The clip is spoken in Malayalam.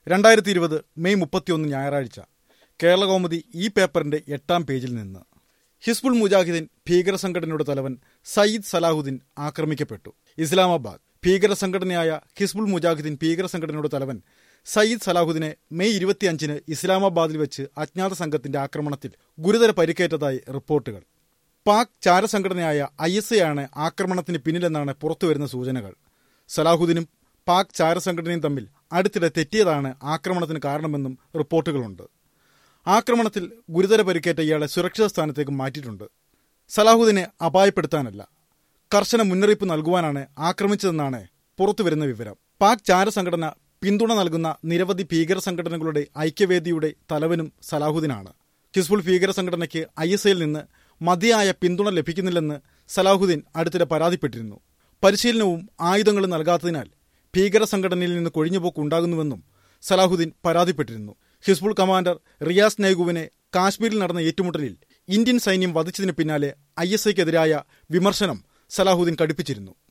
രണ്ടായിരത്തി ഇരുപത് മെയ് മുപ്പത്തിയൊന്ന് ഞായറാഴ്ച കേരളകൗമുദി ഈ പേപ്പറിന്റെ എട്ടാം പേജിൽ നിന്ന് ഹിസ്ബുൾ മുജാഹിദീൻ ഭീകര സംഘടനയുടെ തലവൻ സയ്യിദ് സലാഹുദ്ദീൻ ആക്രമിക്കപ്പെട്ടു ഇസ്ലാമാബാദ് ഭീകര സംഘടനയായ ഹിസ്ബുൾ മുജാഹിദീൻ ഭീകര സംഘടനയുടെ തലവൻ സയ്യിദ് സലാഹുദ്ദീനെ മെയ് ഇരുപത്തിയഞ്ചിന് ഇസ്ലാമാബാദിൽ വെച്ച് അജ്ഞാത സംഘത്തിന്റെ ആക്രമണത്തിൽ ഗുരുതര പരിക്കേറ്റതായി റിപ്പോർട്ടുകൾ പാക് ചാരസംഘടനയായ ഐ എസ് എ ആണ് ആക്രമണത്തിന് പിന്നിലെന്നാണ് പുറത്തുവരുന്ന സൂചനകൾ സലാഹുദ്ദീനും പാക് ചാരസംഘടനയും തമ്മിൽ അടുത്തിടെ തെറ്റിയതാണ് ആക്രമണത്തിന് കാരണമെന്നും റിപ്പോർട്ടുകളുണ്ട് ആക്രമണത്തിൽ ഗുരുതര പരിക്കേറ്റ ഇയാളെ സുരക്ഷിത സ്ഥാനത്തേക്ക് മാറ്റിയിട്ടുണ്ട് സലാഹുദ്ദീനെ അപായപ്പെടുത്താനല്ല കർശന മുന്നറിയിപ്പ് നൽകുവാനാണ് ആക്രമിച്ചതെന്നാണ് പുറത്തുവരുന്ന വിവരം പാക് ചാരസംഘടന പിന്തുണ നൽകുന്ന നിരവധി ഭീകര സംഘടനകളുടെ ഐക്യവേദിയുടെ തലവനും സലാഹുദ്ദീനാണ് ഹിസ്ബുൾ ഭീകര സംഘടനയ്ക്ക് ഐ എസ് ഐയിൽ നിന്ന് മതിയായ പിന്തുണ ലഭിക്കുന്നില്ലെന്ന് സലാഹുദ്ദീൻ അടുത്തിടെ പരാതിപ്പെട്ടിരുന്നു പരിശീലനവും ആയുധങ്ങളും നൽകാത്തതിനാൽ ഭീകര സംഘടനയിൽ നിന്ന് കൊഴിഞ്ഞുപോക്ക് ഉണ്ടാകുന്നുവെന്നും സലാഹുദ്ദീൻ പരാതിപ്പെട്ടിരുന്നു ഹിസ്ബുൾ കമാൻഡർ റിയാസ് നൈഗുവിനെ കാശ്മീരിൽ നടന്ന ഏറ്റുമുട്ടലിൽ ഇന്ത്യൻ സൈന്യം വധിച്ചതിന് പിന്നാലെ ഐ എസ് ഐക്കെതിരായ വിമർശനം സലാഹുദ്ദീൻ കടുപ്പിച്ചിരുന്നു